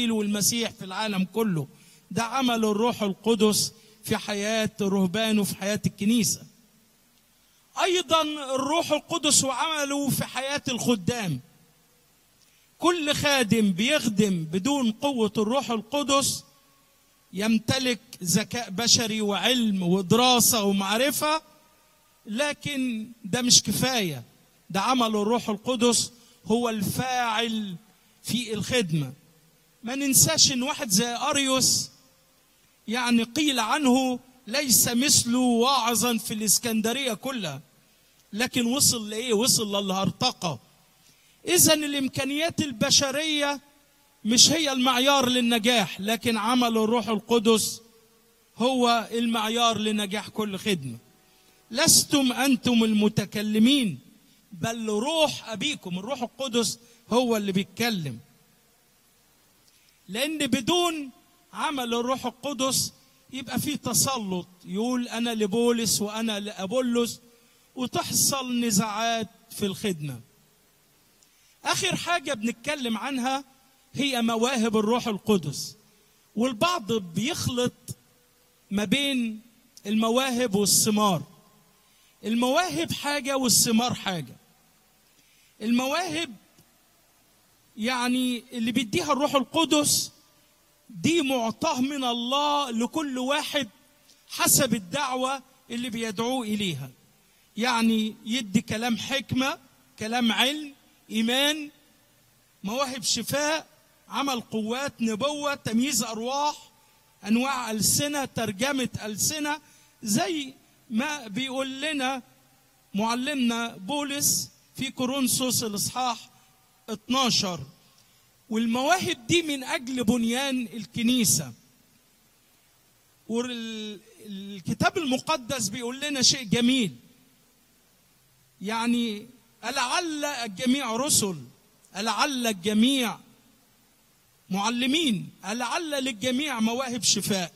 الانجيل والمسيح في العالم كله ده عمل الروح القدس في حياه الرهبان وفي حياه الكنيسه ايضا الروح القدس وعمله في حياه الخدام كل خادم بيخدم بدون قوه الروح القدس يمتلك ذكاء بشري وعلم ودراسه ومعرفه لكن ده مش كفايه ده عمل الروح القدس هو الفاعل في الخدمه ما ننساش ان واحد زي اريوس يعني قيل عنه ليس مثله واعظا في الاسكندريه كلها لكن وصل لايه وصل للهرطقه اذا الامكانيات البشريه مش هي المعيار للنجاح لكن عمل الروح القدس هو المعيار لنجاح كل خدمه لستم انتم المتكلمين بل روح ابيكم الروح القدس هو اللي بيتكلم لان بدون عمل الروح القدس يبقى في تسلط يقول انا لبولس وانا لابولس وتحصل نزاعات في الخدمه اخر حاجه بنتكلم عنها هي مواهب الروح القدس والبعض بيخلط ما بين المواهب والثمار المواهب حاجه والثمار حاجه المواهب يعني اللي بيديها الروح القدس دي معطاه من الله لكل واحد حسب الدعوه اللي بيدعوه اليها يعني يدي كلام حكمه كلام علم ايمان مواهب شفاء عمل قوات نبوه تمييز ارواح انواع السنه ترجمه السنه زي ما بيقول لنا معلمنا بولس في كورنثوس الاصحاح 12 والمواهب دي من اجل بنيان الكنيسه والكتاب المقدس بيقول لنا شيء جميل يعني ألعل الجميع رسل ألعل الجميع معلمين ألعل للجميع مواهب شفاء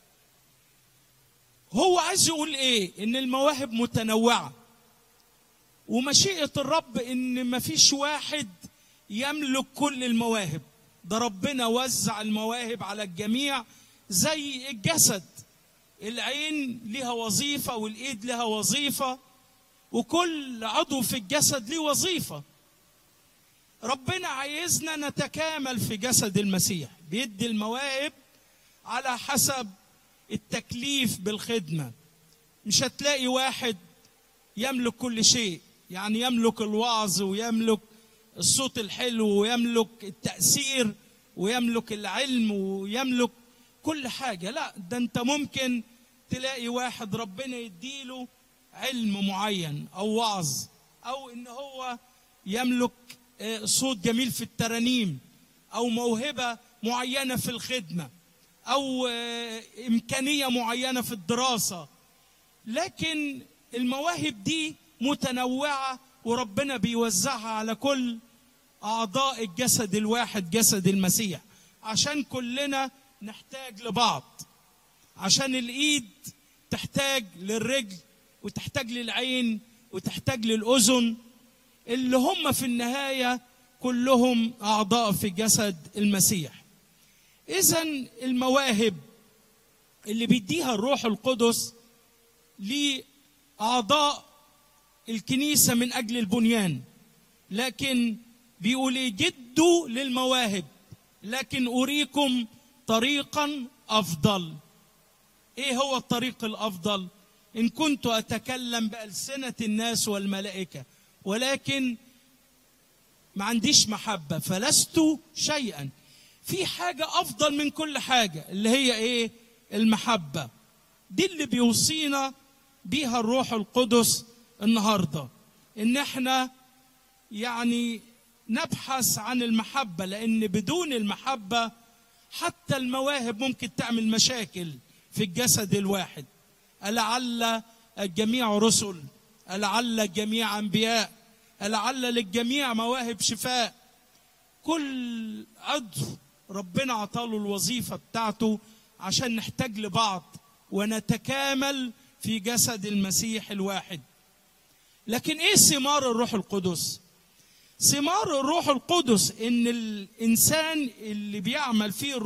هو عايز يقول ايه ان المواهب متنوعه ومشيئه الرب ان مفيش واحد يملك كل المواهب ده ربنا وزع المواهب على الجميع زي الجسد العين لها وظيفه والايد لها وظيفه وكل عضو في الجسد ليه وظيفه ربنا عايزنا نتكامل في جسد المسيح بيدي المواهب على حسب التكليف بالخدمه مش هتلاقي واحد يملك كل شيء يعني يملك الوعظ ويملك الصوت الحلو ويملك التاثير ويملك العلم ويملك كل حاجه لا ده انت ممكن تلاقي واحد ربنا يديله علم معين او وعظ او ان هو يملك صوت جميل في الترانيم او موهبه معينه في الخدمه او امكانيه معينه في الدراسه لكن المواهب دي متنوعه وربنا بيوزعها على كل اعضاء الجسد الواحد جسد المسيح عشان كلنا نحتاج لبعض عشان الايد تحتاج للرجل وتحتاج للعين وتحتاج للاذن اللي هم في النهايه كلهم اعضاء في جسد المسيح اذا المواهب اللي بيديها الروح القدس لاعضاء الكنيسه من اجل البنيان لكن بيقول جدوا للمواهب لكن اريكم طريقا افضل ايه هو الطريق الافضل ان كنت اتكلم بالسنه الناس والملائكه ولكن ما عنديش محبه فلست شيئا في حاجه افضل من كل حاجه اللي هي ايه المحبه دي اللي بيوصينا بيها الروح القدس النهارده ان احنا يعني نبحث عن المحبه لان بدون المحبه حتى المواهب ممكن تعمل مشاكل في الجسد الواحد ألعل الجميع رسل ألعل الجميع أنبياء ألعل للجميع مواهب شفاء كل عضو ربنا عطاله الوظيفة بتاعته عشان نحتاج لبعض ونتكامل في جسد المسيح الواحد لكن ايه ثمار الروح القدس ثمار الروح القدس ان الانسان اللي بيعمل فيه